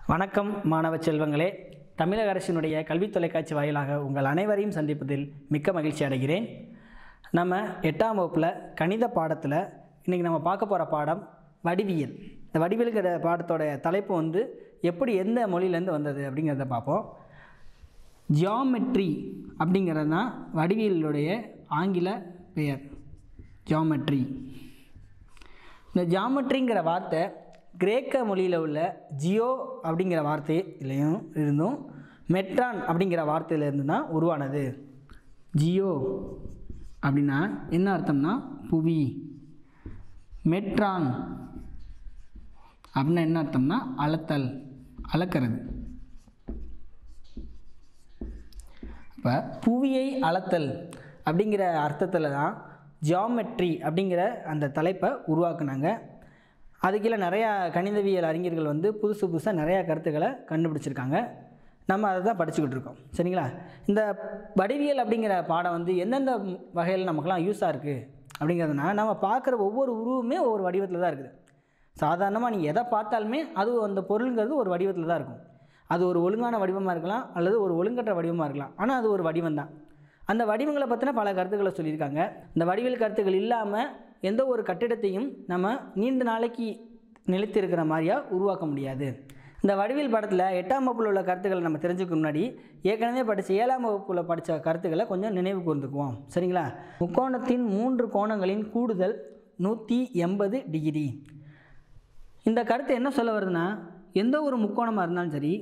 வணக்கம் மாணவ செல்வங்களே தமிழக அரசினுடைய கல்வித் தொலைக்காட்சி வாயிலாக உங்கள் அனைவரையும் சந்திப்பதில் மிக்க மகிழ்ச்சி அடைகிறேன் நம்ம எட்டாம் வகுப்பில் கணித பாடத்தில் இன்றைக்கி நம்ம பார்க்க போகிற பாடம் வடிவியல் இந்த வடிவியலுங்கிற பாடத்தோட தலைப்பு வந்து எப்படி எந்த மொழியிலேருந்து வந்தது அப்படிங்கிறத பார்ப்போம் ஜியாமெட்ரி அப்படிங்கிறது தான் வடிவியலுடைய ஆங்கில பெயர் ஜியாமெட்ரி இந்த ஜாமெட்ரிங்கிற வார்த்தை கிரேக்க மொழியில் உள்ள ஜியோ அப்படிங்கிற வார்த்தையிலையும் இருந்தும் மெட்ரான் அப்படிங்கிற வார்த்தையிலேருந்து தான் உருவானது ஜியோ அப்படின்னா என்ன அர்த்தம்னா புவி மெட்ரான் அப்படின்னா என்ன அர்த்தம்னா அளத்தல் அளக்கிறது இப்போ புவியை அளத்தல் அப்படிங்கிற அர்த்தத்தில் தான் ஜியாமெட்ரி அப்படிங்கிற அந்த தலைப்பை உருவாக்குனாங்க அதுக்கீழே நிறையா கணிதவியல் அறிஞர்கள் வந்து புதுசு புதுசாக நிறையா கருத்துக்களை கண்டுபிடிச்சிருக்காங்க நம்ம அதை தான் படிச்சுக்கிட்டு இருக்கோம் சரிங்களா இந்த வடிவியல் அப்படிங்கிற பாடம் வந்து எந்தெந்த வகையில் நமக்குலாம் யூஸாக இருக்குது அப்படிங்கிறதுனா நம்ம பார்க்குற ஒவ்வொரு உருவமே ஒவ்வொரு வடிவத்தில் தான் இருக்குது சாதாரணமாக நீங்கள் எதை பார்த்தாலுமே அது அந்த பொருளுங்கிறது ஒரு வடிவத்தில் தான் இருக்கும் அது ஒரு ஒழுங்கான வடிவமாக இருக்கலாம் அல்லது ஒரு ஒழுங்கற்ற வடிவமாக இருக்கலாம் ஆனால் அது ஒரு வடிவம் தான் அந்த வடிவங்களை பற்றின பல கருத்துக்களை சொல்லியிருக்காங்க இந்த வடிவியல் கருத்துக்கள் இல்லாமல் எந்த ஒரு கட்டிடத்தையும் நம்ம நீண்ட நாளைக்கு நிலைத்திருக்கிற மாதிரியா உருவாக்க முடியாது இந்த வடிவியல் படத்தில் எட்டாம் வகுப்பில் உள்ள கருத்துக்களை நம்ம தெரிஞ்சுக்க முன்னாடி ஏற்கனவே படித்த ஏழாம் வகுப்பில் படித்த கருத்துக்களை கொஞ்சம் நினைவு கூர்ந்துக்குவோம் சரிங்களா முக்கோணத்தின் மூன்று கோணங்களின் கூடுதல் நூற்றி எண்பது டிகிரி இந்த கருத்து என்ன சொல்ல வருதுன்னா எந்த ஒரு முக்கோணமாக இருந்தாலும் சரி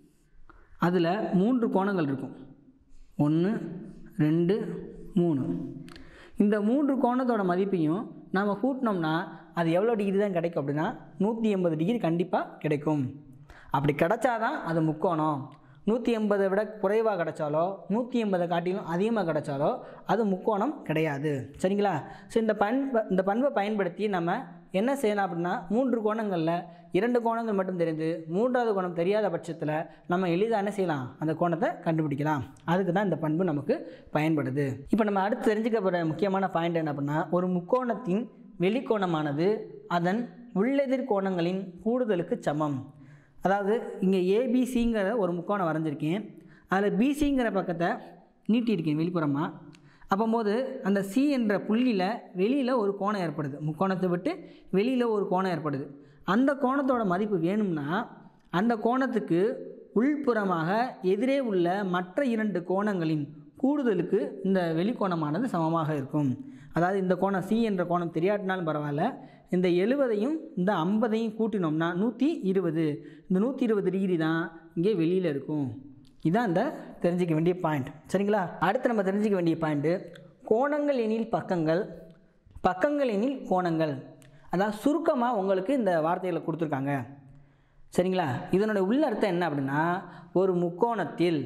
அதில் மூன்று கோணங்கள் இருக்கும் ஒன்று ரெண்டு மூணு இந்த மூன்று கோணத்தோட மதிப்பையும் நாம் கூட்டினோம்னா அது எவ்வளோ டிகிரி தான் கிடைக்கும் அப்படின்னா நூற்றி எண்பது டிகிரி கண்டிப்பாக கிடைக்கும் அப்படி கிடைச்சாதான் அது முக்கோணம் நூற்றி எண்பதை விட குறைவாக கிடைச்சாலோ நூற்றி எண்பதை காட்டிலும் அதிகமாக கிடைச்சாலோ அது முக்கோணம் கிடையாது சரிங்களா ஸோ இந்த பண்பை இந்த பண்பை பயன்படுத்தி நம்ம என்ன செய்யலாம் அப்படின்னா மூன்று கோணங்களில் இரண்டு கோணங்கள் மட்டும் தெரிந்து மூன்றாவது கோணம் தெரியாத பட்சத்தில் நம்ம எளிதாக என்ன செய்யலாம் அந்த கோணத்தை கண்டுபிடிக்கலாம் அதுக்கு தான் இந்த பண்பு நமக்கு பயன்படுது இப்போ நம்ம அடுத்து தெரிஞ்சுக்க போகிற முக்கியமான பாயிண்ட் என்ன அப்படின்னா ஒரு முக்கோணத்தின் வெளிக்கோணமானது அதன் உள்ளெதிர் கோணங்களின் கூடுதலுக்கு சமம் அதாவது இங்கே ஏபிசிங்கிற ஒரு முக்கோணம் வரைஞ்சிருக்கேன் அதில் பிசிங்கிற பக்கத்தை நீட்டியிருக்கேன் வெளிப்புறமாக அப்போம்போது அந்த சி என்ற புள்ளியில் வெளியில் ஒரு கோணம் ஏற்படுது முக்கோணத்தை விட்டு வெளியில் ஒரு கோணம் ஏற்படுது அந்த கோணத்தோட மதிப்பு வேணும்னா அந்த கோணத்துக்கு உள்புறமாக எதிரே உள்ள மற்ற இரண்டு கோணங்களின் கூடுதலுக்கு இந்த வெளிக்கோணமானது சமமாக இருக்கும் அதாவது இந்த கோணம் சி என்ற கோணம் தெரியாட்டினாலும் பரவாயில்ல இந்த எழுபதையும் இந்த ஐம்பதையும் கூட்டினோம்னா நூற்றி இருபது இந்த நூற்றி இருபது டிகிரி தான் இங்கே வெளியில் இருக்கும் இதான் இந்த தெரிஞ்சிக்க வேண்டிய பாயிண்ட் சரிங்களா அடுத்து நம்ம தெரிஞ்சிக்க வேண்டிய பாயிண்ட்டு கோணங்கள் எனில் பக்கங்கள் பக்கங்கள் எனில் கோணங்கள் அதாவது சுருக்கமாக உங்களுக்கு இந்த வார்த்தைகளை கொடுத்துருக்காங்க சரிங்களா இதனுடைய உள்ளர்த்தம் என்ன அப்படின்னா ஒரு முக்கோணத்தில்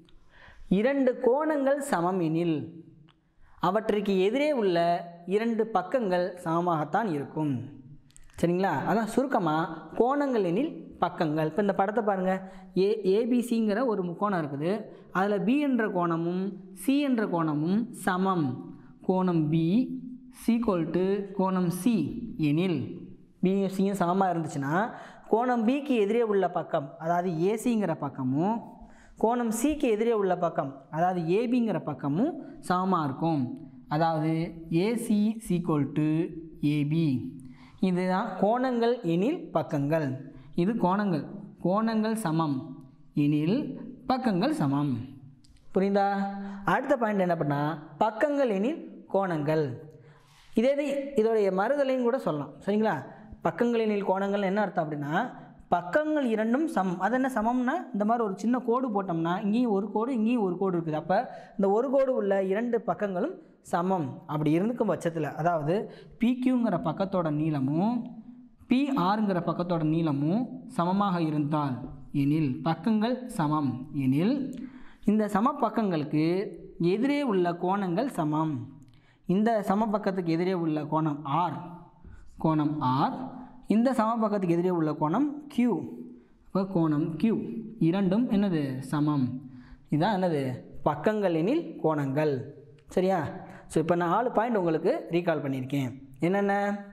இரண்டு கோணங்கள் சமம் எனில் அவற்றிற்கு எதிரே உள்ள இரண்டு பக்கங்கள் சமமாகத்தான் இருக்கும் சரிங்களா அதான் சுருக்கமாக கோணங்கள் எனில் பக்கங்கள் இப்போ இந்த படத்தை பாருங்கள் ஏ ஏபிசிங்கிற ஒரு முக்கோணம் இருக்குது அதில் பி என்ற கோணமும் சி என்ற கோணமும் சமம் கோணம் பி சீக்வல் டு கோணம் சி எனில் பியும் சியும் சமமாக இருந்துச்சுன்னா கோணம் பிக்கு எதிரே உள்ள பக்கம் அதாவது ஏசிங்கிற பக்கமும் கோணம் சிக்கு எதிரே உள்ள பக்கம் அதாவது ஏபிங்கிற பக்கமும் சமமாக இருக்கும் அதாவது ஏசி சீக்வல் டு ஏபி இதுதான் கோணங்கள் எனில் பக்கங்கள் இது கோணங்கள் கோணங்கள் சமம் எனில் பக்கங்கள் சமம் புரியுதா அடுத்த பாயிண்ட் என்ன பண்ணால் பக்கங்கள் எனில் கோணங்கள் இதே இது இதோடைய மறுதலையும் கூட சொல்லலாம் சரிங்களா பக்கங்கள் எனில் கோணங்கள் என்ன அர்த்தம் அப்படின்னா பக்கங்கள் இரண்டும் சமம் அது என்ன சமம்னா இந்த மாதிரி ஒரு சின்ன கோடு போட்டோம்னா இங்கேயும் ஒரு கோடு இங்கேயும் ஒரு கோடு இருக்குது அப்போ இந்த ஒரு கோடு உள்ள இரண்டு பக்கங்களும் சமம் அப்படி இருந்துக்கும் பட்சத்தில் அதாவது பிக்யூங்கிற பக்கத்தோட நீளமும் பிஆருங்கிற பக்கத்தோட நீளமும் சமமாக இருந்தால் எனில் பக்கங்கள் சமம் எனில் இந்த சம பக்கங்களுக்கு எதிரே உள்ள கோணங்கள் சமம் இந்த சம பக்கத்துக்கு எதிரே உள்ள கோணம் ஆர் கோணம் ஆர் இந்த சம பக்கத்துக்கு எதிரே உள்ள கோணம் கியூ அப்போ கோணம் கியூ இரண்டும் என்னது சமம் இதுதான் என்னது பக்கங்கள் எனில் கோணங்கள் சரியா ஸோ இப்போ நான் நாலு பாயிண்ட் உங்களுக்கு ரீகால் பண்ணியிருக்கேன் என்னென்ன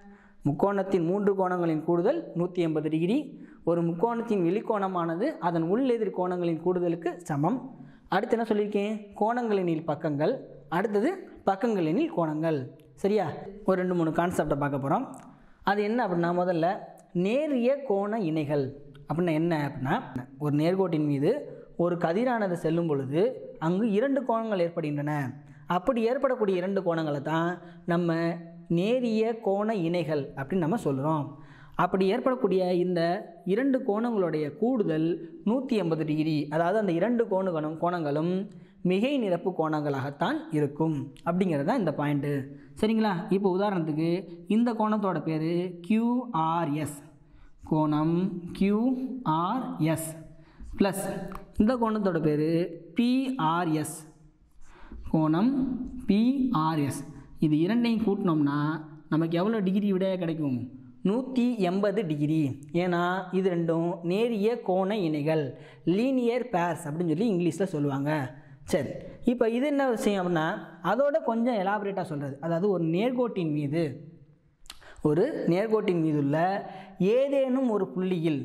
முக்கோணத்தின் மூன்று கோணங்களின் கூடுதல் நூற்றி எண்பது டிகிரி ஒரு முக்கோணத்தின் வெளிக்கோணமானது அதன் உள்ளெதிர் கோணங்களின் கூடுதலுக்கு சமம் அடுத்து என்ன சொல்லியிருக்கேன் கோணங்களெனில் பக்கங்கள் அடுத்தது பக்கங்களெனில் கோணங்கள் சரியா ஒரு ரெண்டு மூணு கான்செப்டை பார்க்க போகிறோம் அது என்ன அப்படின்னா முதல்ல நேரிய கோண இணைகள் அப்படின்னா என்ன அப்படின்னா ஒரு நேர்கோட்டின் மீது ஒரு கதிரானது செல்லும் பொழுது அங்கு இரண்டு கோணங்கள் ஏற்படுகின்றன அப்படி ஏற்படக்கூடிய இரண்டு கோணங்களை தான் நம்ம நேரிய கோண இணைகள் அப்படின்னு நம்ம சொல்கிறோம் அப்படி ஏற்படக்கூடிய இந்த இரண்டு கோணங்களுடைய கூடுதல் நூற்றி எண்பது டிகிரி அதாவது அந்த இரண்டு கோணங்களும் கோணங்களும் மிகை நிரப்பு கோணங்களாகத்தான் இருக்கும் அப்படிங்கிறது தான் இந்த பாயிண்ட்டு சரிங்களா இப்போ உதாரணத்துக்கு இந்த கோணத்தோட பேர் QRS கோணம் QRS ப்ளஸ் இந்த கோணத்தோட பேர் பிஆர்எஸ் கோணம் பிஆர்எஸ் இது இரண்டையும் கூட்டினோம்னா நமக்கு எவ்வளோ டிகிரி விட கிடைக்கும் நூற்றி எண்பது டிகிரி ஏன்னா இது ரெண்டும் நேரிய கோண இணைகள் லீனியர் பேர்ஸ் அப்படின்னு சொல்லி இங்கிலீஷில் சொல்லுவாங்க சரி இப்போ இது என்ன விஷயம் அப்படின்னா அதோட கொஞ்சம் எலாபரேட்டாக சொல்கிறது அதாவது ஒரு நேர்கோட்டின் மீது ஒரு நேர்கோட்டின் மீதுள்ள ஏதேனும் ஒரு புள்ளியில்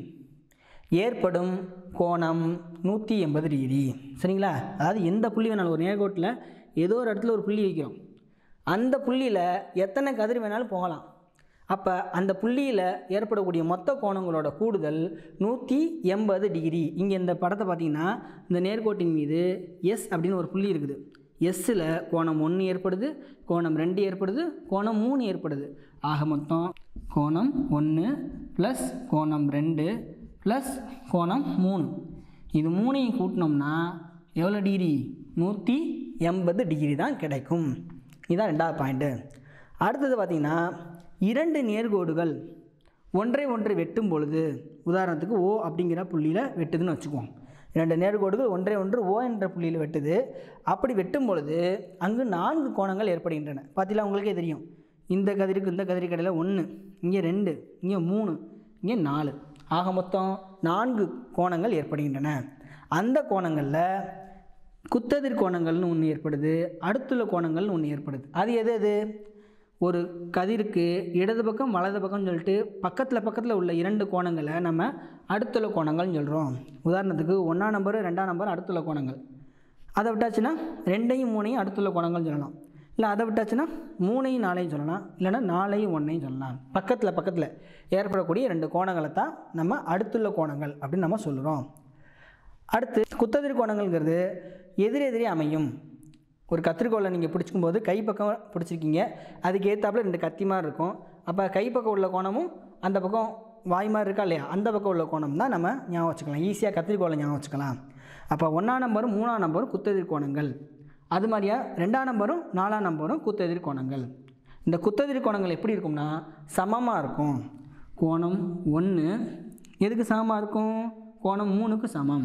ஏற்படும் கோணம் நூற்றி எண்பது டிகிரி சரிங்களா அதாவது எந்த புள்ளி வேணாலும் ஒரு நேர்கோட்டில் ஏதோ ஒரு இடத்துல ஒரு புள்ளி வைக்கிறோம் அந்த புள்ளியில் எத்தனை கதிர் வேணாலும் போகலாம் அப்போ அந்த புள்ளியில் ஏற்படக்கூடிய மொத்த கோணங்களோட கூடுதல் நூற்றி எண்பது டிகிரி இங்கே இந்த படத்தை பார்த்தீங்கன்னா இந்த நேர்கோட்டின் மீது எஸ் அப்படின்னு ஒரு புள்ளி இருக்குது எஸ்ஸில் கோணம் ஒன்று ஏற்படுது கோணம் ரெண்டு ஏற்படுது கோணம் மூணு ஏற்படுது ஆக மொத்தம் கோணம் ஒன்று ப்ளஸ் கோணம் ரெண்டு ப்ளஸ் கோணம் மூணு இது மூணையும் கூட்டினோம்னா எவ்வளோ டிகிரி நூற்றி எண்பது டிகிரி தான் கிடைக்கும் இதுதான் ரெண்டாவது பாயிண்ட்டு அடுத்தது பார்த்திங்கன்னா இரண்டு நேர்கோடுகள் ஒன்றை ஒன்றை வெட்டும் பொழுது உதாரணத்துக்கு ஓ அப்படிங்கிற புள்ளியில் வெட்டுதுன்னு வச்சுக்குவோம் இரண்டு நேர்கோடுகள் ஒன்றை ஒன்று ஓ என்ற புள்ளியில் வெட்டுது அப்படி வெட்டும் பொழுது அங்கு நான்கு கோணங்கள் ஏற்படுகின்றன பார்த்தீங்களா உங்களுக்கே தெரியும் இந்த கதிருக்கு இந்த கதிருக்கு இடையில ஒன்று இங்கே ரெண்டு இங்கே மூணு இங்கே நாலு ஆக மொத்தம் நான்கு கோணங்கள் ஏற்படுகின்றன அந்த கோணங்களில் குத்ததிர் கோணங்கள்னு ஒன்று ஏற்படுது அடுத்துள்ள கோணங்கள்னு ஒன்று ஏற்படுது அது எது எது ஒரு கதிருக்கு இடது பக்கம் வலது பக்கம்னு சொல்லிட்டு பக்கத்தில் பக்கத்தில் உள்ள இரண்டு கோணங்களை நம்ம அடுத்துள்ள கோணங்கள்னு சொல்கிறோம் உதாரணத்துக்கு ஒன்றாம் நம்பர் ரெண்டாம் நம்பர் அடுத்துள்ள கோணங்கள் அதை விட்டாச்சுன்னா ரெண்டையும் மூணையும் அடுத்துள்ள கோணங்கள்னு சொல்லலாம் இல்லை அதை விட்டாச்சுன்னா மூணையும் நாலையும் சொல்லலாம் இல்லைன்னா நாலையும் ஒன்றையும் சொல்லலாம் பக்கத்தில் பக்கத்தில் ஏற்படக்கூடிய ரெண்டு கோணங்களை தான் நம்ம அடுத்துள்ள கோணங்கள் அப்படின்னு நம்ம சொல்கிறோம் அடுத்து குத்ததிர் கோணங்கள்ங்கிறது எதிரெதிரே அமையும் ஒரு கத்திரிக்கோலை நீங்கள் பிடிச்சிக்கும் போது கைப்பக்கம் பிடிச்சிருக்கீங்க அதுக்கு ஏற்றாப்புல ரெண்டு கத்தி மாதிரி இருக்கும் அப்போ கைப்பக்கம் உள்ள கோணமும் அந்த பக்கம் வாய் மாதிரி இருக்கா இல்லையா அந்த பக்கம் உள்ள கோணம் தான் நம்ம ஞாபகம் வச்சுக்கலாம் ஈஸியாக கத்திரிக்கோலை ஞாபகம் வச்சுக்கலாம் அப்போ ஒன்றாம் நம்பரும் மூணாம் நம்பரும் குத்தெதிர் கோணங்கள் அது மாதிரியா ரெண்டாம் நம்பரும் நாலாம் நம்பரும் குத்தெதிர் கோணங்கள் இந்த குத்தெதிர் கோணங்கள் எப்படி இருக்கும்னா சமமாக இருக்கும் கோணம் ஒன்று எதுக்கு சமமாக இருக்கும் கோணம் மூணுக்கு சமம்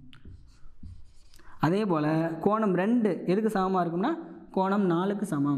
அதே போல் கோணம் ரெண்டு எதுக்கு சமமாக இருக்கும்னா கோணம் நாலுக்கு சமம்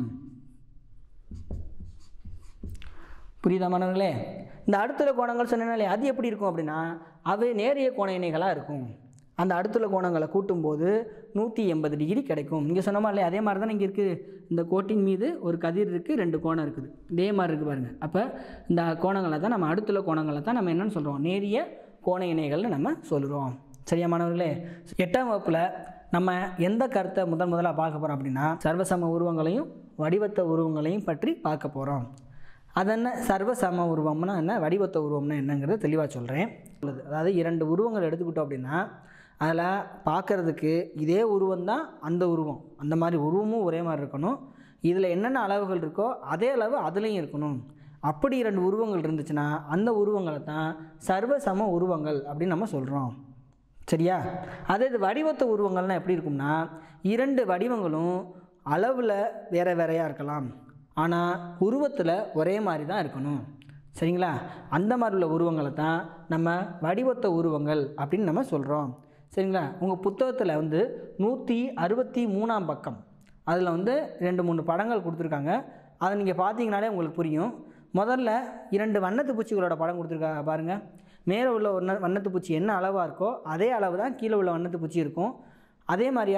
புரியுதா மாணவர்களே இந்த அடுத்துள்ள கோணங்கள் சொன்னாலே அது எப்படி இருக்கும் அப்படின்னா அவை நேரிய கோண இணைகளாக இருக்கும் அந்த அடுத்துள்ள கோணங்களை கூட்டும்போது நூற்றி எண்பது டிகிரி கிடைக்கும் இங்கே சொன்னமா இல்லையா அதே மாதிரி தான் இங்கே இருக்குது இந்த கோட்டின் மீது ஒரு கதிர் இருக்குது ரெண்டு கோணம் இருக்குது இதே மாதிரி இருக்குது பாருங்கள் அப்போ இந்த கோணங்களை தான் நம்ம அடுத்துள்ள கோணங்களை தான் நம்ம என்னென்னு சொல்கிறோம் நேரிய கோண இணைகள்னு நம்ம சொல்கிறோம் சரியா மாணவர்களே எட்டாம் வகுப்பில் நம்ம எந்த கருத்தை முதன் முதலாக பார்க்க போகிறோம் அப்படின்னா சர்வசம உருவங்களையும் வடிவத்த உருவங்களையும் பற்றி பார்க்க போகிறோம் அது என்ன சர்வசம உருவம்னா என்ன வடிவத்த உருவம்னா என்னங்கிறத தெளிவாக சொல்கிறேன் அதாவது இரண்டு உருவங்கள் எடுத்துக்கிட்டோம் அப்படின்னா அதில் பார்க்குறதுக்கு இதே உருவம் தான் அந்த உருவம் அந்த மாதிரி உருவமும் ஒரே மாதிரி இருக்கணும் இதில் என்னென்ன அளவுகள் இருக்கோ அதே அளவு அதுலேயும் இருக்கணும் அப்படி இரண்டு உருவங்கள் இருந்துச்சுன்னா அந்த உருவங்களை தான் சர்வசம உருவங்கள் அப்படின்னு நம்ம சொல்கிறோம் சரியா அதே இது வடிவத்த உருவங்கள்லாம் எப்படி இருக்கும்னா இரண்டு வடிவங்களும் அளவில் வேற வேறையாக இருக்கலாம் ஆனால் உருவத்தில் ஒரே மாதிரி தான் இருக்கணும் சரிங்களா அந்த மாதிரி உள்ள உருவங்களை தான் நம்ம வடிவத்த உருவங்கள் அப்படின்னு நம்ம சொல்கிறோம் சரிங்களா உங்கள் புத்தகத்தில் வந்து நூற்றி அறுபத்தி மூணாம் பக்கம் அதில் வந்து ரெண்டு மூணு படங்கள் கொடுத்துருக்காங்க அதை நீங்கள் பார்த்தீங்கனாலே உங்களுக்கு புரியும் முதல்ல இரண்டு வண்ணத்து பூச்சிகளோட படம் கொடுத்துருக்காங்க பாருங்கள் மேலே உள்ள ஒரு வண்ணத்து பூச்சி என்ன அளவாக இருக்கோ அதே அளவு தான் கீழே உள்ள வண்ணத்து பூச்சி இருக்கும் அதே மாதிரியா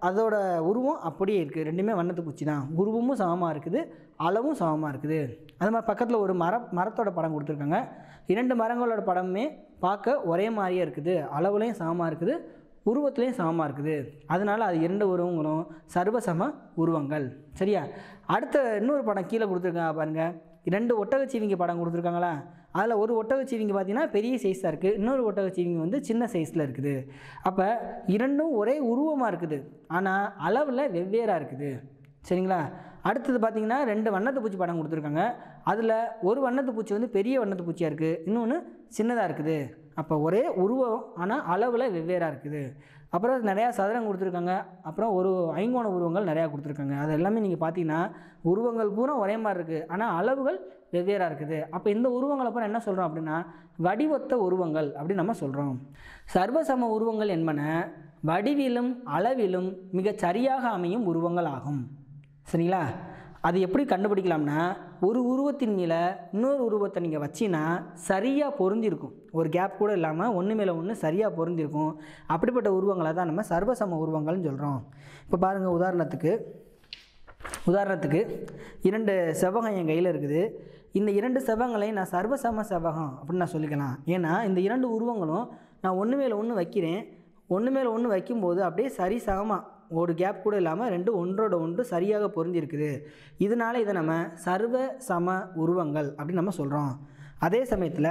அதோட உருவம் அப்படியே இருக்குது ரெண்டுமே வண்ணத்து பூச்சி தான் உருவமும் சமமாக இருக்குது அளவும் சமமாக இருக்குது அது மாதிரி பக்கத்தில் ஒரு மர மரத்தோட படம் கொடுத்துருக்காங்க இரண்டு மரங்களோட படமுமே பார்க்க ஒரே மாதிரியே இருக்குது அளவுலேயும் சமமாக இருக்குது உருவத்துலேயும் சமமாக இருக்குது அதனால் அது இரண்டு உருவங்களும் சர்வசம உருவங்கள் சரியா அடுத்த இன்னொரு படம் கீழே கொடுத்துருக்காங்க பாருங்கள் இரண்டு ஒட்டகச்சீவிங்க படம் கொடுத்துருக்காங்களா அதில் ஒரு ஒட்டகச்சீவிங்க பார்த்தீங்கன்னா பெரிய சைஸாக இருக்குது இன்னொரு ஒட்டகச்சீவிங்க வந்து சின்ன சைஸில் இருக்குது அப்போ இரண்டும் ஒரே உருவமாக இருக்குது ஆனால் அளவில் வெவ்வேறாக இருக்குது சரிங்களா அடுத்தது பார்த்தீங்கன்னா ரெண்டு வண்ணத்து பூச்சி படம் கொடுத்துருக்காங்க அதில் ஒரு வண்ணத்து பூச்சி வந்து பெரிய வண்ணத்து பூச்சியாக இருக்குது இன்னொன்று சின்னதாக இருக்குது அப்போ ஒரே உருவம் ஆனால் அளவில் வெவ்வேறாக இருக்குது அப்புறம் நிறையா சதுரம் கொடுத்துருக்காங்க அப்புறம் ஒரு ஐங்கோண உருவங்கள் நிறையா கொடுத்துருக்காங்க அது எல்லாமே நீங்கள் பார்த்தீங்கன்னா உருவங்கள் பூரா ஒரே மாதிரி இருக்குது ஆனால் அளவுகள் வெவ்வேறாக இருக்குது அப்போ இந்த உருவங்களை அப்புறம் என்ன சொல்கிறோம் அப்படின்னா வடிவொத்த உருவங்கள் அப்படின்னு நம்ம சொல்கிறோம் சர்வசம உருவங்கள் என்பன வடிவிலும் அளவிலும் மிகச் சரியாக அமையும் உருவங்கள் ஆகும் சரிங்களா அது எப்படி கண்டுபிடிக்கலாம்னா ஒரு உருவத்தின் மேலே இன்னொரு உருவத்தை நீங்கள் வச்சின்னா சரியாக பொருந்திருக்கும் ஒரு கேப் கூட இல்லாமல் ஒன்று மேலே ஒன்று சரியாக பொருந்திருக்கும் அப்படிப்பட்ட உருவங்களை தான் நம்ம சர்வசம உருவங்கள்னு சொல்கிறோம் இப்போ பாருங்கள் உதாரணத்துக்கு உதாரணத்துக்கு இரண்டு செவ்வகம் என் கையில் இருக்குது இந்த இரண்டு செவ்வகங்களையும் நான் சர்வசம செவ்வகம் அப்படின்னு நான் சொல்லிக்கலாம் ஏன்னா இந்த இரண்டு உருவங்களும் நான் ஒன்று மேலே ஒன்று வைக்கிறேன் ஒன்று மேலே ஒன்று வைக்கும்போது அப்படியே சரி சமமாக ஒரு கேப் கூட இல்லாமல் ரெண்டு ஒன்றோட ஒன்று சரியாக பொருந்திருக்குது இதனால இதை நம்ம சர்வ சம உருவங்கள் அப்படின்னு நம்ம சொல்கிறோம் அதே சமயத்தில்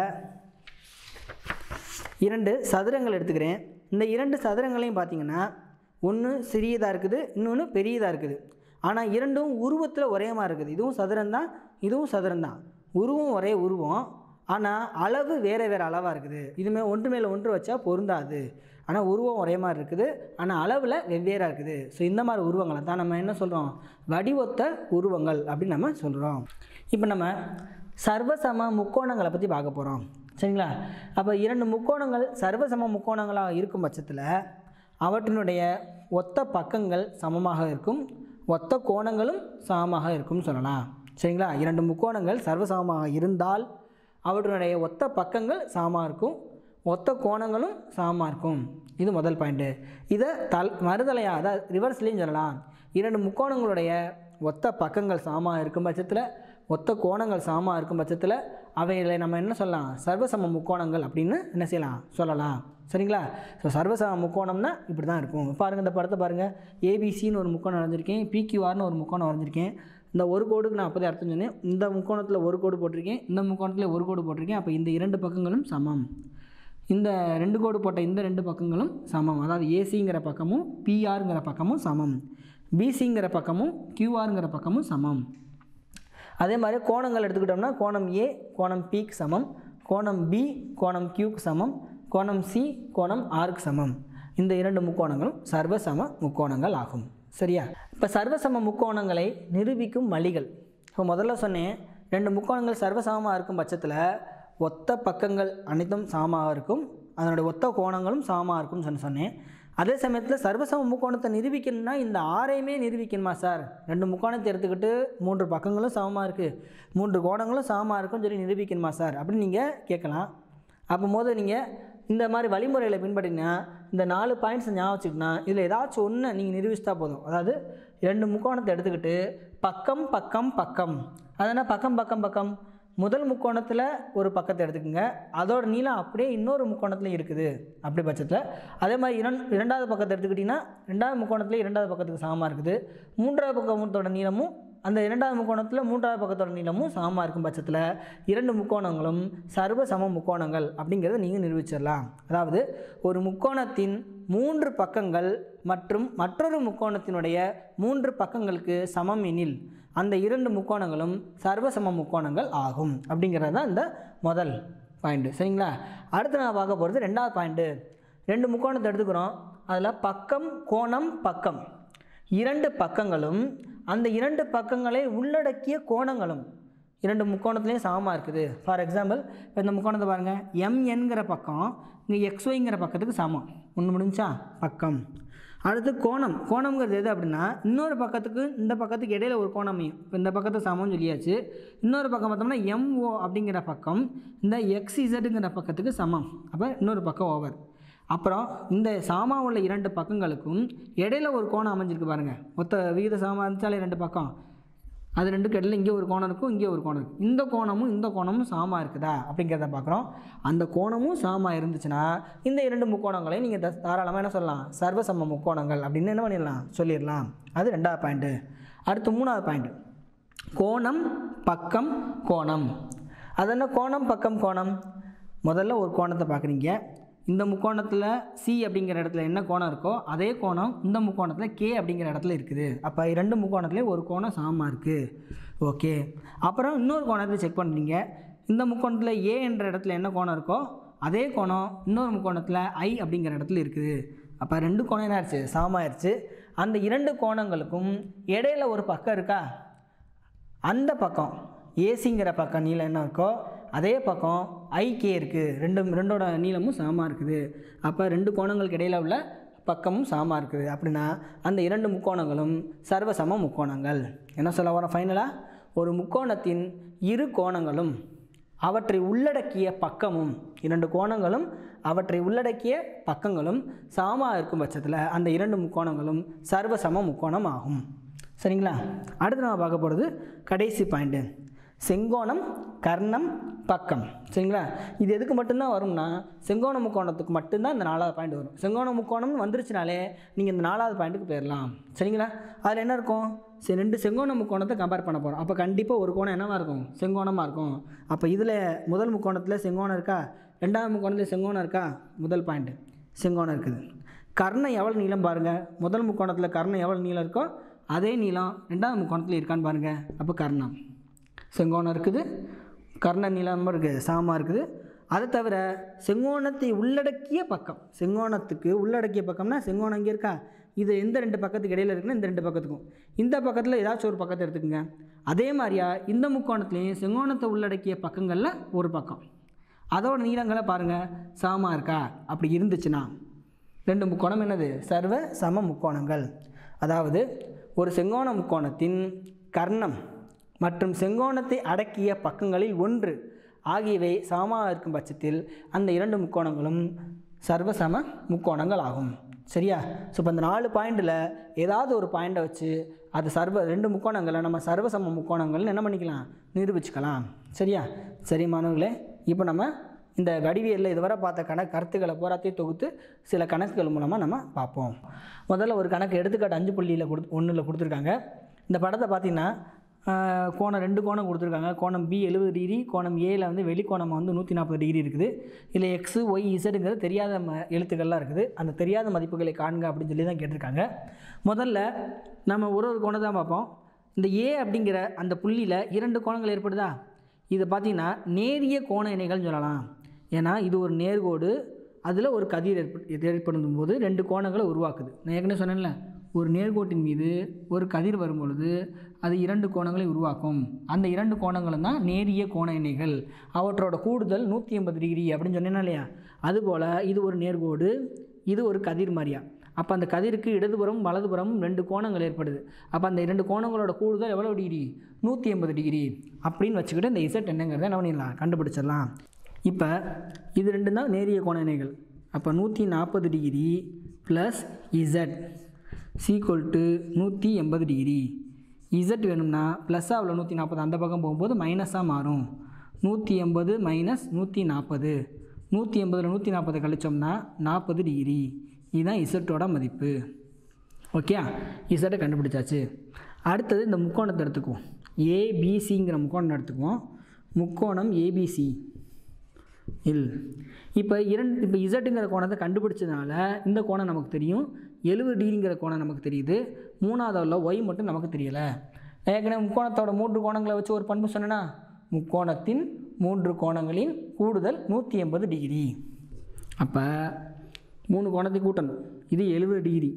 இரண்டு சதுரங்கள் எடுத்துக்கிறேன் இந்த இரண்டு சதுரங்களையும் பார்த்தீங்கன்னா ஒன்று சிறியதாக இருக்குது இன்னொன்று பெரியதாக இருக்குது ஆனால் இரண்டும் உருவத்தில் ஒரே மாதிரி இருக்குது இதுவும் சதுரம் தான் இதுவும் சதுரம் தான் உருவம் ஒரே உருவம் ஆனால் அளவு வேறு வேறு அளவாக இருக்குது இதுமே ஒன்று மேலே ஒன்று வச்சா பொருந்தாது ஆனால் உருவம் ஒரே மாதிரி இருக்குது ஆனால் அளவில் வெவ்வேறாக இருக்குது ஸோ இந்த மாதிரி உருவங்களை தான் நம்ம என்ன சொல்கிறோம் வடிவொத்த உருவங்கள் அப்படின்னு நம்ம சொல்கிறோம் இப்போ நம்ம சர்வசம முக்கோணங்களை பற்றி பார்க்க போகிறோம் சரிங்களா அப்போ இரண்டு முக்கோணங்கள் சர்வசம முக்கோணங்களாக இருக்கும் பட்சத்தில் அவற்றினுடைய ஒத்த பக்கங்கள் சமமாக இருக்கும் ஒத்த கோணங்களும் சமமாக இருக்கும்னு சொல்லலாம் சரிங்களா இரண்டு முக்கோணங்கள் சர்வசமமாக இருந்தால் அவற்றினுடைய ஒத்த பக்கங்கள் சமமாக இருக்கும் ஒத்த கோணங்களும் சமமாக இருக்கும் இது முதல் பாயிண்ட்டு இதை தல் மறுதலையாக அதாவது ரிவர்ஸ்லேயும் சொல்லலாம் இரண்டு முக்கோணங்களுடைய ஒத்த பக்கங்கள் சமமாக இருக்கும் பட்சத்தில் ஒத்த கோணங்கள் சமமாக இருக்கும் பட்சத்தில் அவைகளை நம்ம என்ன சொல்லலாம் சர்வசம முக்கோணங்கள் அப்படின்னு என்ன செய்யலாம் சொல்லலாம் சரிங்களா ஸோ சர்வசம முக்கோணம்னா இப்படி தான் இருக்கும் பாருங்கள் இந்த படத்தை பாருங்கள் ஏபிசின்னு ஒரு முக்கோணம் வரைஞ்சிருக்கேன் பிக்யூஆர்னு ஒரு முக்கோணம் வரைஞ்சிருக்கேன் இந்த ஒரு கோடுக்கு நான் அப்போதே அர்த்தம் சொன்னேன் இந்த முக்கோணத்தில் ஒரு கோடு போட்டிருக்கேன் இந்த முக்கோணத்தில் ஒரு கோடு போட்டிருக்கேன் அப்போ இந்த இரண்டு பக்கங்களும் சமம் இந்த ரெண்டு கோடு போட்ட இந்த ரெண்டு பக்கங்களும் சமம் அதாவது ஏசிங்கிற பக்கமும் பிஆருங்கிற பக்கமும் சமம் பிசிங்கிற பக்கமும் கியூஆருங்கிற பக்கமும் சமம் அதே மாதிரி கோணங்கள் எடுத்துக்கிட்டோம்னா கோணம் ஏ கோணம் பிக்கு சமம் கோணம் பி கோணம் கியூக்கு சமம் கோணம் சி கோணம் ஆருக்கு சமம் இந்த இரண்டு முக்கோணங்களும் சர்வசம முக்கோணங்கள் ஆகும் சரியா இப்போ சர்வசம முக்கோணங்களை நிரூபிக்கும் வழிகள் இப்போ முதல்ல சொன்னேன் ரெண்டு முக்கோணங்கள் சர்வசமமாக இருக்கும் பட்சத்தில் ஒத்த பக்கங்கள் அனைத்தும் சமமாக இருக்கும் அதனுடைய ஒத்த கோணங்களும் சமமாக இருக்கும்னு சொல்லி சொன்னேன் அதே சமயத்தில் சர்வசம முக்கோணத்தை நிரூபிக்கணும்னா இந்த ஆறையுமே நிரூபிக்கணுமா சார் ரெண்டு முக்கோணத்தை எடுத்துக்கிட்டு மூன்று பக்கங்களும் சமமாக இருக்குது மூன்று கோணங்களும் சமமாக இருக்கும்னு சொல்லி நிரூபிக்கணுமா சார் அப்படின்னு நீங்கள் கேட்கலாம் அப்போ போது நீங்கள் இந்த மாதிரி வழிமுறைகளை பின்பற்றினா இந்த நாலு பாயிண்ட்ஸ் ஞாபகம் வச்சுக்கினா இதில் ஏதாச்சும் ஒன்று நீங்கள் நிரூபிச்சிட்டா போதும் அதாவது ரெண்டு முக்கோணத்தை எடுத்துக்கிட்டு பக்கம் பக்கம் பக்கம் அதனால் பக்கம் பக்கம் பக்கம் முதல் முக்கோணத்தில் ஒரு பக்கத்தை எடுத்துக்கோங்க அதோட நீளம் அப்படியே இன்னொரு முக்கோணத்தில் இருக்குது அப்படி பட்சத்தில் அதே மாதிரி இரண் இரண்டாவது பக்கத்தை எடுத்துக்கிட்டிங்கன்னா ரெண்டாவது முக்கோணத்தில் இரண்டாவது பக்கத்துக்கு சமமாக இருக்குது மூன்றாவது பக்கத்தோட நீளமும் அந்த இரண்டாவது முக்கோணத்தில் மூன்றாவது பக்கத்தோட நீளமும் சமமாக இருக்கும் பட்சத்தில் இரண்டு முக்கோணங்களும் சர்வ சம முக்கோணங்கள் அப்படிங்கிறத நீங்கள் நிரூபிச்சிடலாம் அதாவது ஒரு முக்கோணத்தின் மூன்று பக்கங்கள் மற்றும் மற்றொரு முக்கோணத்தினுடைய மூன்று பக்கங்களுக்கு சமம் எனில் அந்த இரண்டு முக்கோணங்களும் சர்வசம முக்கோணங்கள் ஆகும் அப்படிங்கிறது தான் இந்த முதல் பாயிண்ட்டு சரிங்களா அடுத்து நான் பார்க்க போகிறது ரெண்டாவது பாயிண்ட்டு ரெண்டு முக்கோணத்தை எடுத்துக்கிறோம் அதில் பக்கம் கோணம் பக்கம் இரண்டு பக்கங்களும் அந்த இரண்டு பக்கங்களை உள்ளடக்கிய கோணங்களும் இரண்டு முக்கோணத்துலேயும் சமமாக இருக்குது ஃபார் எக்ஸாம்பிள் இப்போ இந்த முக்கோணத்தை பாருங்கள் எம்என்கிற பக்கம் இங்கே எக்ஸ்ஒய்ங்கிற பக்கத்துக்கு சமம் ஒன்று முடிஞ்சா பக்கம் அடுத்து கோணம் கோணம்ங்கிறது எது அப்படின்னா இன்னொரு பக்கத்துக்கு இந்த பக்கத்துக்கு இடையில ஒரு கோணம் அமையும் இப்போ இந்த பக்கத்தை சமம்னு சொல்லியாச்சு இன்னொரு பக்கம் பார்த்தோம்னா எம்ஓ அப்படிங்கிற பக்கம் இந்த எக்ஸ்இசட்டுங்கிற பக்கத்துக்கு சமம் அப்போ இன்னொரு பக்கம் ஓவர் அப்புறம் இந்த சாமா உள்ள இரண்டு பக்கங்களுக்கும் இடையில ஒரு கோணம் அமைஞ்சிருக்கு பாருங்கள் மொத்த விகித சாமா இருந்துச்சாலே ரெண்டு பக்கம் அது ரெண்டுக்கு இடையில இங்கே ஒரு கோணம் இருக்கும் இங்கே ஒரு கோணம் இருக்கும் இந்த கோணமும் இந்த கோணமும் சாமா இருக்குதா அப்படிங்கிறத பார்க்குறோம் அந்த கோணமும் சாமா இருந்துச்சுன்னா இந்த இரண்டு முக்கோணங்களையும் நீங்கள் தாராளமாக என்ன சொல்லலாம் சர்வசம முக்கோணங்கள் அப்படின்னு என்ன பண்ணிடலாம் சொல்லிடலாம் அது ரெண்டாவது பாயிண்ட்டு அடுத்து மூணாவது பாயிண்ட்டு கோணம் பக்கம் கோணம் அது என்ன கோணம் பக்கம் கோணம் முதல்ல ஒரு கோணத்தை பார்க்குறீங்க இந்த முக்கோணத்தில் சி அப்படிங்கிற இடத்துல என்ன கோணம் இருக்கோ அதே கோணம் இந்த முக்கோணத்தில் கே அப்படிங்கிற இடத்துல இருக்குது அப்போ ரெண்டு முக்கோணத்துலேயும் ஒரு கோணம் சாமா இருக்குது ஓகே அப்புறம் இன்னொரு கோணத்தை செக் பண்ணுறீங்க இந்த முக்கோணத்தில் ஏ என்ற இடத்துல என்ன கோணம் இருக்கோ அதே கோணம் இன்னொரு முக்கோணத்தில் ஐ அப்படிங்கிற இடத்துல இருக்குது அப்போ ரெண்டு கோணம் என்ன ஆயிடுச்சு சாமாயிருச்சு அந்த இரண்டு கோணங்களுக்கும் இடையில ஒரு பக்கம் இருக்கா அந்த பக்கம் ஏசிங்கிற பக்கம் நீளம் என்ன இருக்கோ அதே பக்கம் ஐகே இருக்குது ரெண்டு ரெண்டோட நீளமும் சமமாக இருக்குது அப்போ ரெண்டு கோணங்களுக்கு இடையில உள்ள பக்கமும் சமமாக இருக்குது அப்படின்னா அந்த இரண்டு முக்கோணங்களும் சர்வசம முக்கோணங்கள் என்ன சொல்ல வரோம் ஃபைனலாக ஒரு முக்கோணத்தின் இரு கோணங்களும் அவற்றை உள்ளடக்கிய பக்கமும் இரண்டு கோணங்களும் அவற்றை உள்ளடக்கிய பக்கங்களும் சமமாக இருக்கும் பட்சத்தில் அந்த இரண்டு முக்கோணங்களும் சர்வசம முக்கோணம் ஆகும் சரிங்களா அடுத்து நம்ம பார்க்க போகிறது கடைசி பாயிண்ட்டு செங்கோணம் கர்ணம் பக்கம் சரிங்களா இது எதுக்கு மட்டும்தான் வரும்னா செங்கோண முக்கோணத்துக்கு மட்டும்தான் இந்த நாலாவது பாயிண்ட் வரும் செங்கோண முக்கோணம்னு வந்துருச்சுனாலே நீங்கள் இந்த நாலாவது பாயிண்ட்டுக்கு போயிடலாம் சரிங்களா அதில் என்ன இருக்கும் சரி ரெண்டு செங்கோண முக்கோணத்தை கம்பேர் பண்ண போகிறோம் அப்போ கண்டிப்பாக ஒரு கோணம் என்னவாக இருக்கும் செங்கோணமாக இருக்கும் அப்போ இதில் முதல் முக்கோணத்தில் செங்கோணம் இருக்கா ரெண்டாவது முக்கோணத்தில் செங்கோணம் இருக்கா முதல் பாயிண்ட்டு செங்கோணம் இருக்குது கர்ணம் எவ்வளோ நீளம் பாருங்கள் முதல் முக்கோணத்தில் கர்ணம் எவ்வளோ நீளம் இருக்கோ அதே நீளம் ரெண்டாவது முக்கோணத்தில் இருக்கான்னு பாருங்கள் அப்போ கர்ணம் செங்கோணம் இருக்குது கர்ண நீளம் இருக்குது சாமா இருக்குது அதை தவிர செங்கோணத்தை உள்ளடக்கிய பக்கம் செங்கோணத்துக்கு உள்ளடக்கிய பக்கம்னா செங்கோணம் இங்கே இருக்கா இது எந்த ரெண்டு பக்கத்துக்கு இடையில இருக்குன்னா இந்த ரெண்டு பக்கத்துக்கும் இந்த பக்கத்தில் ஏதாச்சும் ஒரு பக்கத்தை எடுத்துக்கோங்க அதே மாதிரியா இந்த முக்கோணத்துலேயும் செங்கோணத்தை உள்ளடக்கிய பக்கங்களில் ஒரு பக்கம் அதோட நீளங்களை பாருங்கள் சமமாக இருக்கா அப்படி இருந்துச்சுன்னா ரெண்டு முக்கோணம் என்னது சர்வ சம முக்கோணங்கள் அதாவது ஒரு செங்கோண முக்கோணத்தின் கர்ணம் மற்றும் செங்கோணத்தை அடக்கிய பக்கங்களில் ஒன்று ஆகியவை சமமாக இருக்கும் பட்சத்தில் அந்த இரண்டு முக்கோணங்களும் சர்வசம முக்கோணங்கள் ஆகும் சரியா ஸோ இப்போ இந்த நாலு பாயிண்டில் ஏதாவது ஒரு பாயிண்டை வச்சு அது சர்வ ரெண்டு முக்கோணங்களை நம்ம சர்வசம முக்கோணங்கள்னு என்ன பண்ணிக்கலாம் நிரூபிச்சுக்கலாம் சரியா சரி மாணவர்களே இப்போ நம்ம இந்த வடிவியலில் இதுவரை பார்த்த கணக்கு கருத்துக்களை பூராத்தையும் தொகுத்து சில கணக்குகள் மூலமாக நம்ம பார்ப்போம் முதல்ல ஒரு கணக்கு எடுத்துக்காட்டு அஞ்சு புள்ளியில் கொடுத்து ஒன்றில் கொடுத்துருக்காங்க இந்த படத்தை பார்த்தீங்கன்னா ஆஹ், கோணம் ரெண்டு கோணம் கொடுத்துருக்காங்க கோணம் பி எழுபது டிகிரி கோணம் ஏல வந்து வெளிக்கோணம் வந்து நூற்றி நாற்பது டிகிரி இருக்குது இதில் எக்ஸு ஒய் இசடுங்கிறது தெரியாத ம எழுத்துக்கள்லாம் இருக்குது அந்த தெரியாத மதிப்புகளை காண்க அப்படின்னு சொல்லி தான் கேட்டிருக்காங்க முதல்ல நம்ம ஒரு ஒரு கோணம் தான் பார்ப்போம் இந்த ஏ அப்படிங்கிற அந்த புள்ளியில் இரண்டு கோணங்கள் ஏற்படுதா இது பார்த்தீங்கன்னா நேரிய கோண இணைகள்னு சொல்லலாம் ஏன்னா இது ஒரு நேர்கோடு அதில் ஒரு கதிர் ஏற்ப இது ஏற்படும் போது ரெண்டு கோணங்களை உருவாக்குது நான் ஏற்கனவே சொன்னேன்ல ஒரு நேர்கோட்டின் மீது ஒரு கதிர் வரும் பொழுது அது இரண்டு கோணங்களை உருவாக்கும் அந்த இரண்டு கோணங்களும் தான் நேரிய கோண இணைகள் அவற்றோட கூடுதல் நூற்றி எண்பது டிகிரி அப்படின்னு சொன்னேன்னா இல்லையா அதுபோல் இது ஒரு நேர்கோடு இது ஒரு கதிர் மாதிரியா அப்போ அந்த கதிருக்கு இடதுபுறம் வலதுபுறம் ரெண்டு கோணங்கள் ஏற்படுது அப்போ அந்த இரண்டு கோணங்களோட கூடுதல் எவ்வளோ டிகிரி நூற்றி எண்பது டிகிரி அப்படின்னு வச்சுக்கிட்டு இந்த இசட் என்னங்கிறத என்ன பண்ணிடலாம் கண்டுபிடிச்சிடலாம் இப்போ இது ரெண்டும் தான் நேரிய கோண இணைகள் அப்போ நூற்றி நாற்பது degree plus Z equal to நூற்றி எண்பது டிகிரி இசட் வேணும்னா ப்ளஸ்ஸாக உள்ள நூற்றி நாற்பது அந்த பக்கம் போகும்போது மைனஸாக மாறும் நூற்றி எண்பது மைனஸ் நூற்றி நாற்பது நூற்றி எண்பதில் நூற்றி நாற்பது கழிச்சோம்னா நாற்பது டிகிரி இதுதான் இசட்டோட மதிப்பு ஓகே இசட்டை கண்டுபிடிச்சாச்சு அடுத்தது இந்த முக்கோணத்தை எடுத்துக்குவோம் ஏபிசிங்கிற முக்கோணம் எடுத்துக்குவோம் முக்கோணம் ஏபிசி இல் இப்போ இரண்டு இப்போ இசட்டுங்கிற கோணத்தை கண்டுபிடிச்சதுனால இந்த கோணம் நமக்கு தெரியும் எழுபது டிகிரிங்கிற கோணம் நமக்கு தெரியுது மூணாவது உள்ள ஒய் மட்டும் நமக்கு தெரியலை ஏற்கனவே முக்கோணத்தோட மூன்று கோணங்களை வச்சு ஒரு பண்பு சொன்னேன்னா முக்கோணத்தின் மூன்று கோணங்களின் கூடுதல் நூற்றி எண்பது டிகிரி அப்போ மூணு கோணத்தை கூட்டணும் இது எழுபது டிகிரி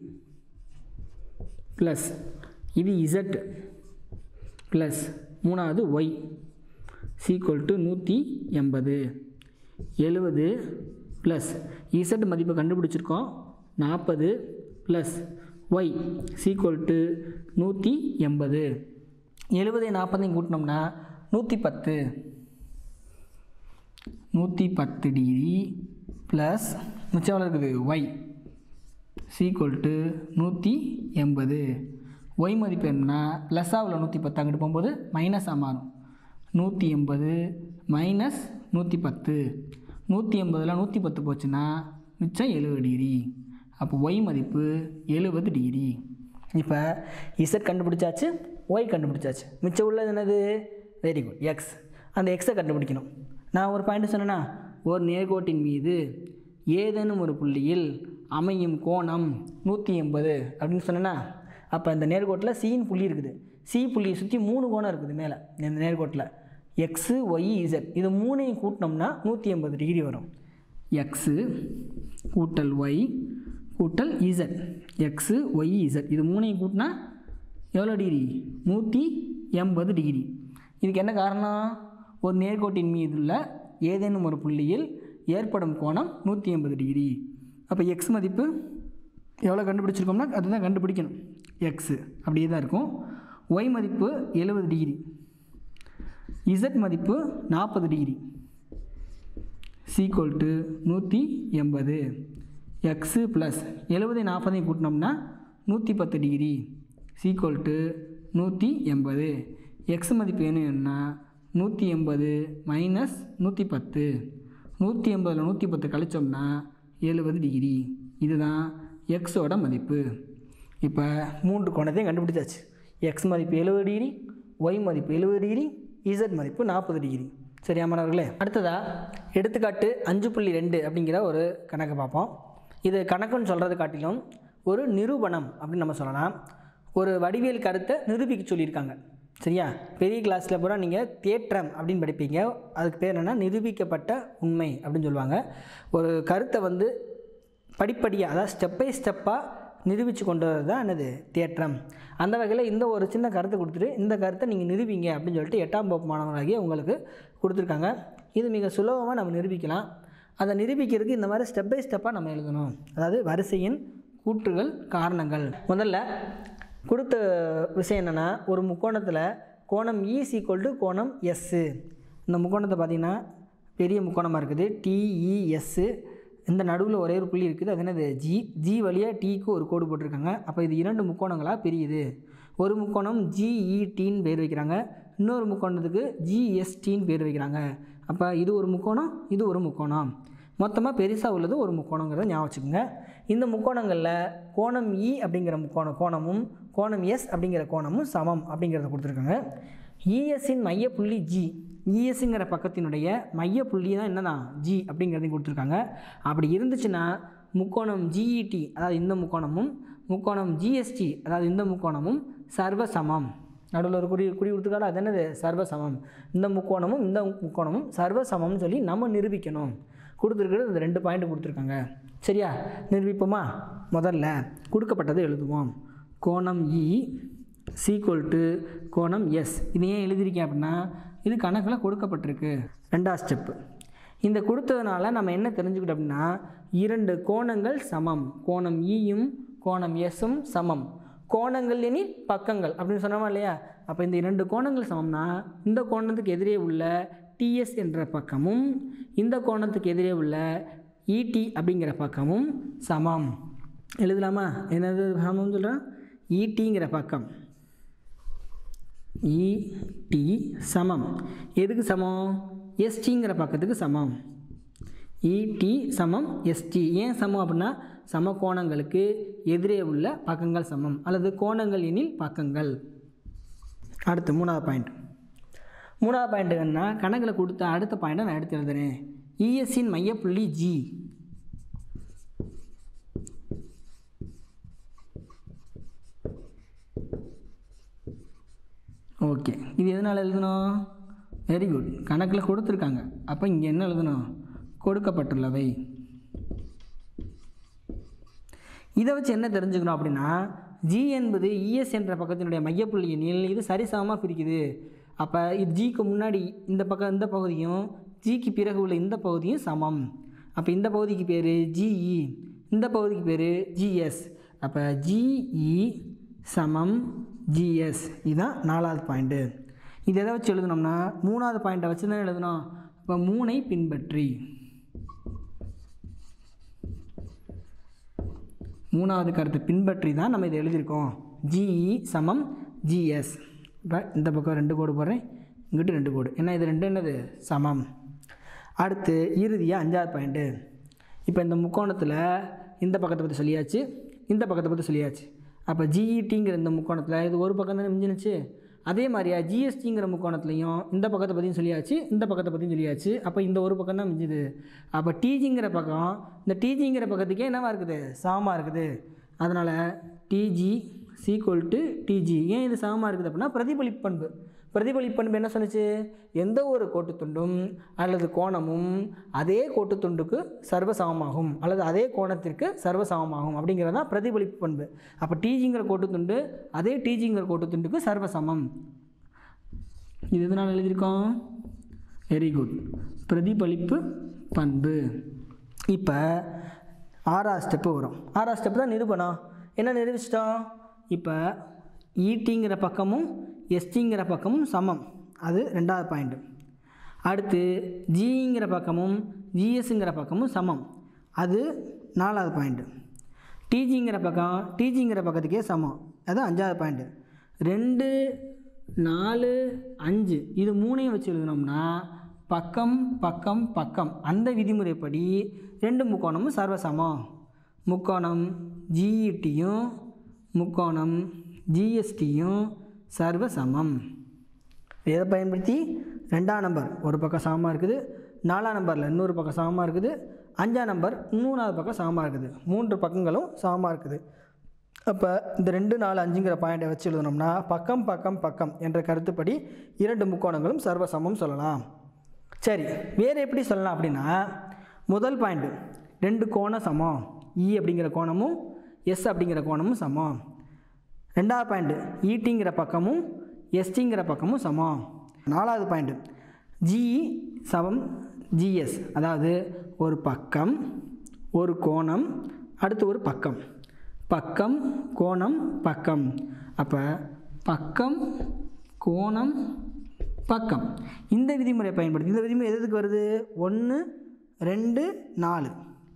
ப்ளஸ் இது இசட் ப்ளஸ் மூணாவது ஒய் சீக்குவல் டு நூற்றி எண்பது எழுபது ப்ளஸ் இசட் மதிப்பை கண்டுபிடிச்சிருக்கோம் நாற்பது ப்ளஸ் ஒய் சீக்குவல் டு நூற்றி எண்பது எழுபதை நாற்பதையும் கூட்டினோம்னா நூற்றி பத்து நூற்றி பத்து டிகிரி ப்ளஸ் மிச்சம் எவ்வளோ இருக்குது ஒய் சீக்குவல் டு நூற்றி எண்பது ஒய் மதிப்பு என்னன்னா ப்ளஸ்ஸாக உள்ள நூற்றி பத்து அங்கிட்டு போகும்போது மைனஸாக மாறும் நூற்றி எண்பது மைனஸ் நூற்றி பத்து நூற்றி எண்பதில் நூற்றி பத்து போச்சுன்னா மிச்சம் எழுபது டிகிரி அப்போ ஒய் மதிப்பு எழுபது டிகிரி இப்போ இசட் கண்டுபிடிச்சாச்சு ஒய் கண்டுபிடிச்சாச்சு மிச்சம் உள்ளது என்னது வெரி குட் எக்ஸ் அந்த எக்ஸை கண்டுபிடிக்கணும் நான் ஒரு பாயிண்ட் சொன்னேன்னா ஒரு நேர்கோட்டின் மீது ஏதேனும் ஒரு புள்ளியில் அமையும் கோணம் நூற்றி எண்பது அப்படின்னு சொன்னேன்னா அப்போ இந்த நேர்கோட்டில் சின்னு புள்ளி இருக்குது சி புள்ளியை சுற்றி மூணு கோணம் இருக்குது மேலே இந்த நேர்கோட்டில் எக்ஸு ஒய் இசட் இது மூணையும் கூட்டினோம்னா நூற்றி எண்பது டிகிரி வரும் எக்ஸு கூட்டல் ஒய் கூட்டல் இசட் எக்ஸு ஒய் இசட் இது மூணையும் கூட்டினா எவ்வளோ டிகிரி நூற்றி எண்பது டிகிரி இதுக்கு என்ன காரணம் ஒரு நேர்கோட்டின் மீதுள்ள ஏதேனும் ஒரு புள்ளியில் ஏற்படும் கோணம் நூற்றி எண்பது டிகிரி அப்போ எக்ஸ் மதிப்பு எவ்வளோ கண்டுபிடிச்சிருக்கோம்னா அதுதான் கண்டுபிடிக்கணும் எக்ஸு அப்படியே தான் இருக்கும் ஒய் மதிப்பு எழுபது டிகிரி இசட் மதிப்பு நாற்பது டிகிரி சீக்வல் டு நூற்றி எண்பது எக்ஸு ப்ளஸ் எழுபது நாற்பதையும் கூட்டினோம்னா நூற்றி பத்து டிகிரி சீக்வல் டு நூற்றி எண்பது எக்ஸ் மதிப்பு என்னன்னா நூற்றி எண்பது மைனஸ் நூற்றி பத்து நூற்றி எண்பதில் நூற்றி பத்து கழிச்சோம்னா எழுபது டிகிரி இதுதான் எக்ஸோட மதிப்பு இப்போ மூன்று கோணத்தையும் கண்டுபிடிச்சாச்சு எக்ஸ் மதிப்பு எழுபது டிகிரி ஒய் மதிப்பு எழுபது டிகிரி இசட் மதிப்பு நாற்பது டிகிரி சரியா மாணவர்களே அடுத்ததாக எடுத்துக்காட்டு அஞ்சு புள்ளி ரெண்டு அப்படிங்கிற ஒரு கணக்கு பார்ப்போம் இது கணக்குன்னு சொல்கிறது காட்டிலும் ஒரு நிரூபணம் அப்படின்னு நம்ம சொல்லலாம் ஒரு வடிவியல் கருத்தை நிரூபிக்க சொல்லியிருக்காங்க சரியா பெரிய கிளாஸில் பூரா நீங்கள் தேற்றம் அப்படின்னு படிப்பீங்க அதுக்கு பேர் என்னென்னா நிரூபிக்கப்பட்ட உண்மை அப்படின்னு சொல்லுவாங்க ஒரு கருத்தை வந்து படிப்படியாக அதாவது ஸ்டெப் பை ஸ்டெப்பாக நிரூபித்து கொண்டு வரது தான் என்னது தேற்றம் அந்த வகையில் இந்த ஒரு சின்ன கருத்தை கொடுத்துட்டு இந்த கருத்தை நீங்கள் நிரூபிங்க அப்படின்னு சொல்லிட்டு எட்டாம் வகுப்பு மாணவர்களாகிய உங்களுக்கு கொடுத்துருக்காங்க இது மிக சுலபமாக நம்ம நிரூபிக்கலாம் அதை நிரூபிக்கிறதுக்கு இந்த மாதிரி ஸ்டெப் பை ஸ்டெப்பாக நம்ம எழுதணும் அதாவது வரிசையின் கூற்றுகள் காரணங்கள் முதல்ல கொடுத்த விஷயம் என்னென்னா ஒரு முக்கோணத்தில் கோணம் ஈஸ் ஈக்குவல் டு கோணம் எஸ்ஸு இந்த முக்கோணத்தை பார்த்திங்கன்னா பெரிய முக்கோணமாக இருக்குது டிஇஎஸ்ஸு இந்த நடுவில் ஒரே ஒரு புள்ளி இருக்குது அது என்னது ஜி ஜி வழியாக டீக்கு ஒரு கோடு போட்டிருக்காங்க அப்போ இது இரண்டு முக்கோணங்களாக பிரியுது ஒரு முக்கோணம் ஜிஇடின்னு பேர் வைக்கிறாங்க இன்னொரு முக்கோணத்துக்கு ஜிஎஸ்டின்னு பேர் வைக்கிறாங்க அப்போ இது ஒரு முக்கோணம் இது ஒரு முக்கோணம் மொத்தமாக பெருசாக உள்ளது ஒரு முக்கோணங்கிறத ஞாபகம் வச்சுக்கோங்க இந்த முக்கோணங்களில் கோணம் இ அப்படிங்கிற முக்கோண கோணமும் கோணம் எஸ் அப்படிங்கிற கோணமும் சமம் அப்படிங்கிறத கொடுத்துருக்காங்க இஎஸ்ஸின் மையப்புள்ளி ஜி இஎஸ்ங்கிற பக்கத்தினுடைய மையப்புள்ளி தான் என்னதான் ஜி அப்படிங்கிறதையும் கொடுத்துருக்காங்க அப்படி இருந்துச்சுன்னா முக்கோணம் ஜிஇடி அதாவது இந்த முக்கோணமும் முக்கோணம் ஜிஎஸ்டி அதாவது இந்த முக்கோணமும் சர்வசமம் நடுவில் ஒரு குறி குறி கொடுத்துருக்காரு அது என்னது சர்வசமம் இந்த முக்கோணமும் இந்த முக்கோணமும் சர்வசமம்னு சொல்லி நம்ம நிரூபிக்கணும் கொடுத்துருக்கிறது இந்த ரெண்டு பாயிண்ட் கொடுத்துருக்காங்க சரியா நிரூபிப்போமா முதல்ல கொடுக்கப்பட்டதை எழுதுவோம் கோணம் இ சீக்குவல் டு கோணம் எஸ் இது ஏன் எழுதியிருக்கேன் அப்படின்னா இது கணக்கில் கொடுக்கப்பட்டிருக்கு ரெண்டாவது ஸ்டெப்பு இந்த கொடுத்ததுனால நம்ம என்ன தெரிஞ்சுக்கிட்டோம் அப்படின்னா இரண்டு கோணங்கள் சமம் கோணம் ஈயும் கோணம் எஸ்ஸும் சமம் கோணங்கள் எனில் பக்கங்கள் அப்படின்னு சொன்னோமா இல்லையா அப்போ இந்த இரண்டு கோணங்கள் சமம்னா இந்த கோணத்துக்கு எதிரே உள்ள டிஎஸ் என்ற பக்கமும் இந்த கோணத்துக்கு எதிரே உள்ள இடி அப்படிங்கிற பக்கமும் சமம் எழுதலாமா என்னது சமம் சொல்கிறேன் ஈட்டிங்கிற பக்கம் இடி சமம் எதுக்கு சமம் எஸ்டிங்கிற பக்கத்துக்கு சமம் இடி சமம் எஸ்டி ஏன் சமம் அப்படின்னா சம கோணங்களுக்கு எதிரே உள்ள பக்கங்கள் சமம் அல்லது கோணங்கள் எனில் பக்கங்கள் அடுத்து மூணாவது பாயிண்ட் மூணாவது பாயிண்ட் என்ன கணக்கில் கொடுத்த அடுத்த பாயிண்ட்டை நான் எடுத்து எழுதுறேன் இஎஸ்ஸின் மையப்புள்ளி ஜி ஓகே இது எதனால் எழுதணும் வெரி குட் கணக்கில் கொடுத்துருக்காங்க அப்போ இங்கே என்ன எழுதணும் கொடுக்கப்பட்டுள்ளவை இதை வச்சு என்ன தெரிஞ்சுக்கணும் அப்படின்னா ஜி என்பது இஎஸ் என்ற பக்கத்தினுடைய மையப்புள்ளி எண்ணில் இது சரிசமமாக பிரிக்குது அப்போ இது ஜிக்கு முன்னாடி இந்த பக்கம் இந்த பகுதியும் ஜிக்கு பிறகு உள்ள இந்த பகுதியும் சமம் அப்போ இந்த பகுதிக்கு பேர் ஜிஇ இந்த பகுதிக்கு பேர் ஜிஎஸ் அப்போ ஜிஇ சமம் ஜிஎஸ் இதுதான் நாலாவது பாயிண்ட்டு இது எதை வச்சு எழுதணும்னா மூணாவது பாயிண்ட்டை வச்சு தான் எழுதணும் இப்போ மூனை பின்பற்றி மூணாவது கருத்தை பின்பற்றி தான் நம்ம இதை எழுதியிருக்கோம் ஜிஇ சமம் ஜிஎஸ் இப்போ இந்த பக்கம் ரெண்டு கோடு போடுறேன் இங்கிட்டு ரெண்டு கோடு ஏன்னா இது ரெண்டு என்னது சமம் அடுத்து இறுதியாக அஞ்சாவது பாயிண்ட்டு இப்போ இந்த முக்கோணத்தில் இந்த பக்கத்தை பற்றி சொல்லியாச்சு இந்த பக்கத்தை பற்றி சொல்லியாச்சு அப்போ ஜிஇடிங்கிற இந்த முக்கோணத்தில் இது ஒரு பக்கம் தானே மிஞ்சினுச்சு அதே மாதிரியா ஜிஎஸ்டிங்கிற முக்கோணத்துலையும் இந்த பக்கத்தை பற்றியும் சொல்லியாச்சு இந்த பக்கத்தை பற்றியும் சொல்லியாச்சு அப்போ இந்த ஒரு பக்கம் தான் மிஞ்சுது அப்போ டிஜிங்கிற பக்கம் இந்த டிஜிங்கிற பக்கத்துக்கே என்னவா இருக்குது சாமா இருக்குது அதனால் டிஜி சீக்குவல் டு டிஜி ஏன் இது சமமாக இருக்குது அப்படின்னா பிரதிபலிப்பு பண்பு பிரதிபலிப்பு பண்பு என்ன சொன்னுச்சு எந்த ஒரு கோட்டுத்துண்டும் அல்லது கோணமும் அதே கோட்டுத்துண்டுக்கு சர்வசமமாகும் அல்லது அதே கோணத்திற்கு சர்வசமமாகும் அப்படிங்கிறது தான் பிரதிபலிப்பு பண்பு அப்போ டிஜிங்கிற கோட்டுத்துண்டு அதே டிஜிங்கிற கோட்டுத்துண்டுக்கு சர்வசமம் இது எதனால் எழுதியிருக்கோம் வெரி குட் பிரதிபலிப்பு பண்பு இப்போ ஆறாவது ஸ்டெப்பு வரும் ஆறாவது ஸ்டெப்பு தான் நிரூபணம் என்ன நிரூபிச்சிட்டோம் இப்போ ஈட்டிங்கிற பக்கமும் எஸ்டிங்கிற பக்கமும் சமம் அது ரெண்டாவது பாயிண்ட்டு அடுத்து ஜிங்கிற பக்கமும் ஜிஎஸ்ங்கிற பக்கமும் சமம் அது நாலாவது பாயிண்ட்டு டிஜிங்கிற பக்கம் டிஜிங்கிற பக்கத்துக்கே சமம் அது அஞ்சாவது பாயிண்ட்டு ரெண்டு நாலு அஞ்சு இது மூணையும் வச்சு எழுதினோம்னா பக்கம் பக்கம் பக்கம் அந்த விதிமுறைப்படி ரெண்டு முக்கோணமும் சர்வசமம் முக்கோணம் ஜிஇடியும் முக்கோணம் ஜிஎஸ்டியும் சர்வசமம் இதை பயன்படுத்தி ரெண்டாம் நம்பர் ஒரு பக்கம் சமமாக இருக்குது நாலாம் நம்பரில் இன்னொரு பக்கம் சமமாக இருக்குது அஞ்சாம் நம்பர் மூணாவது பக்கம் சமமாக இருக்குது மூன்று பக்கங்களும் சமமாக இருக்குது அப்போ இந்த ரெண்டு நாலு அஞ்சுங்கிற பாயிண்டை வச்சு எழுதணும்னா பக்கம் பக்கம் பக்கம் என்ற கருத்துப்படி இரண்டு முக்கோணங்களும் சர்வசமம் சொல்லலாம் சரி வேறு எப்படி சொல்லலாம் அப்படின்னா முதல் பாயிண்ட்டு ரெண்டு கோணம் சமம் இ அப்படிங்கிற கோணமும் எஸ் அப்படிங்கிற கோணமும் சமம் ரெண்டாவது பாயிண்ட்டு ஈட்டிங்கிற பக்கமும் எஸ்டிங்கிற பக்கமும் சமம் நாலாவது பாயிண்ட்டு ஜிஇ சமம் ஜிஎஸ் அதாவது ஒரு பக்கம் ஒரு கோணம் அடுத்து ஒரு பக்கம் பக்கம் கோணம் பக்கம் அப்போ பக்கம் கோணம் பக்கம் இந்த விதிமுறையை பயன்படுத்தி இந்த விதிமுறை எது எதுக்கு வருது ஒன்று ரெண்டு நாலு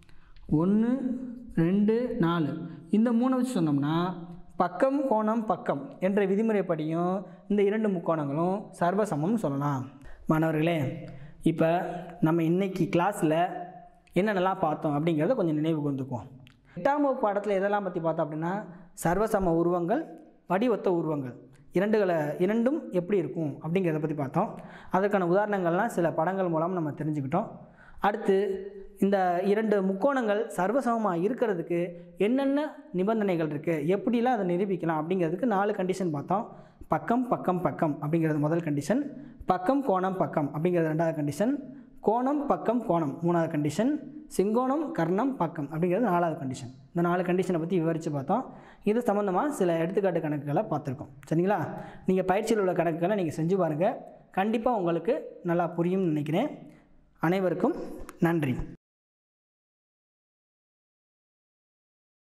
ஒன்று ரெண்டு நாலு இந்த மூணை வச்சு சொன்னோம்னா பக்கம் கோணம் பக்கம் என்ற விதிமுறைப்படியும் இந்த இரண்டு முக்கோணங்களும் சர்வசமம்னு சொல்லலாம் மாணவர்களே இப்போ நம்ம இன்னைக்கு கிளாஸில் என்னென்னலாம் பார்த்தோம் அப்படிங்கிறத கொஞ்சம் நினைவுக்கு வந்துக்குவோம் எட்டாம் வகுப்பு பாடத்தில் எதெல்லாம் பற்றி பார்த்தோம் அப்படின்னா சர்வசம உருவங்கள் வடிவொத்த உருவங்கள் இரண்டுகளை இரண்டும் எப்படி இருக்கும் அப்படிங்கிறத பற்றி பார்த்தோம் அதற்கான உதாரணங்கள்லாம் சில படங்கள் மூலம் நம்ம தெரிஞ்சுக்கிட்டோம் அடுத்து இந்த இரண்டு முக்கோணங்கள் சர்வசமமாக இருக்கிறதுக்கு என்னென்ன நிபந்தனைகள் இருக்குது எப்படிலாம் அதை நிரூபிக்கலாம் அப்படிங்கிறதுக்கு நாலு கண்டிஷன் பார்த்தோம் பக்கம் பக்கம் பக்கம் அப்படிங்கிறது முதல் கண்டிஷன் பக்கம் கோணம் பக்கம் அப்படிங்கிறது ரெண்டாவது கண்டிஷன் கோணம் பக்கம் கோணம் மூணாவது கண்டிஷன் செங்கோணம் கர்ணம் பக்கம் அப்படிங்கிறது நாலாவது கண்டிஷன் இந்த நாலு கண்டிஷனை பற்றி விவரித்து பார்த்தோம் இது சம்மந்தமாக சில எடுத்துக்காட்டு கணக்குகளை பார்த்துருக்கோம் சரிங்களா நீங்கள் பயிற்சியில் உள்ள கணக்குகளை நீங்கள் செஞ்சு பாருங்கள் கண்டிப்பாக உங்களுக்கு நல்லா புரியும்னு நினைக்கிறேன் அனைவருக்கும் நன்றி